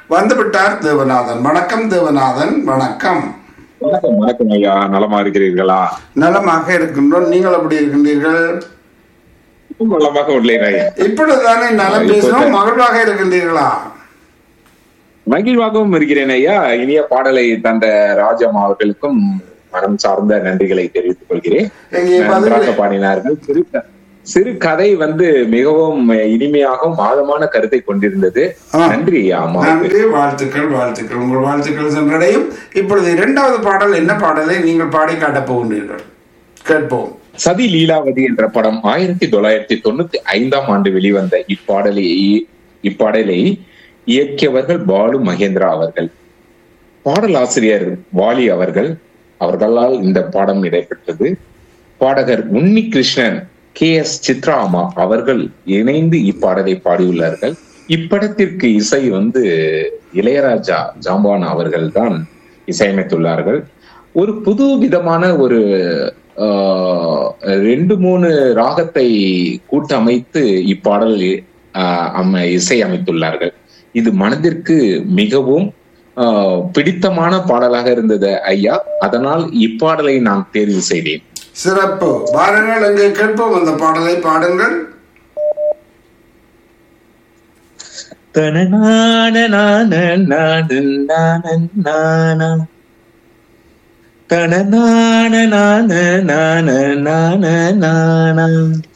வந்துவிட்டார் தேவநாதன் வணக்கம் தேவநாதன் வணக்கம் வணக்கம் வணக்கம் ஐயா நலமா இருக்கிறீர்களா நலமாக இருக்கின்றோம் நீங்கள் எப்படி இருக்கின்றீர்கள் நலமாக உள்ளேன் ஐயா இப்பொழுதுதானே நலம் இப்ப பேசினோம் மகிழ்வாக இருக்கின்றீர்களா மகிழ்வாகவும் இருக்கிறேன் ஐயா இனிய பாடலை தந்த ராஜம் அவர்களுக்கும் மனம் சார்ந்த நன்றிகளை தெரிவித்துக் கொள்கிறேன் எங்கே நன்றாக பதில் பாடினார்கள் சிறு க- சிறு கதை வந்து மிகவும் இனிமையாகவும் ஆழமான கருத்தை கொண்டிருந்தது ஆ. நன்றி ஐயா அம்மாவுக்கு நன்றி வாழ்த்துக்கள் வாழ்த்துக்கள் உங்கள் வாழ்த்துக்கள் சென்றடையும் இப்பொழுது இரண்டாவது பாடல் என்ன பாடலை நீங்கள் பாடி காட்டப் போகின்றீர்கள் கேட்போம் சதி லீலாவதி என்ற படம் ஆயிரத்தி தொள்ளாயிரத்தி தொண்ணூத்தி ஐந்தாம் ஆண்டு வெளிவந்த இப்பாடலை இப்பாடலை இயக்கியவர்கள் பாலு மகேந்திரா அவர்கள் பாடலாசிரியர் வாலி அவர்கள் அவர்களால் இந்த பாடம் இடைபெற்றது பாடகர் உன்னி கிருஷ்ணன் கே எஸ் சித்ராமா அவர்கள் இணைந்து இப்பாடலை பாடியுள்ளார்கள் இப்படத்திற்கு இசை வந்து இளையராஜா ஜாம்பான் அவர்கள் தான் இசையமைத்துள்ளார்கள் ஒரு புது விதமான ஒரு ஆஹ், ரெண்டு மூணு ராகத்தை கூட்டமைத்து இப்பாடல் ஆஹ், அம இசை அமைத்துள்ளார்கள் இது மனதிற்கு மிகவும் ஆஹ், பிடித்தமான பாடலாக இருந்தது ஐயா அதனால் இப்பாடலை நான் தேர்வு செய்தேன் சிறப்பு பாருங்கள் எங்கே கேட்போம் அந்த பாடலை பாடுங்கள் தனநான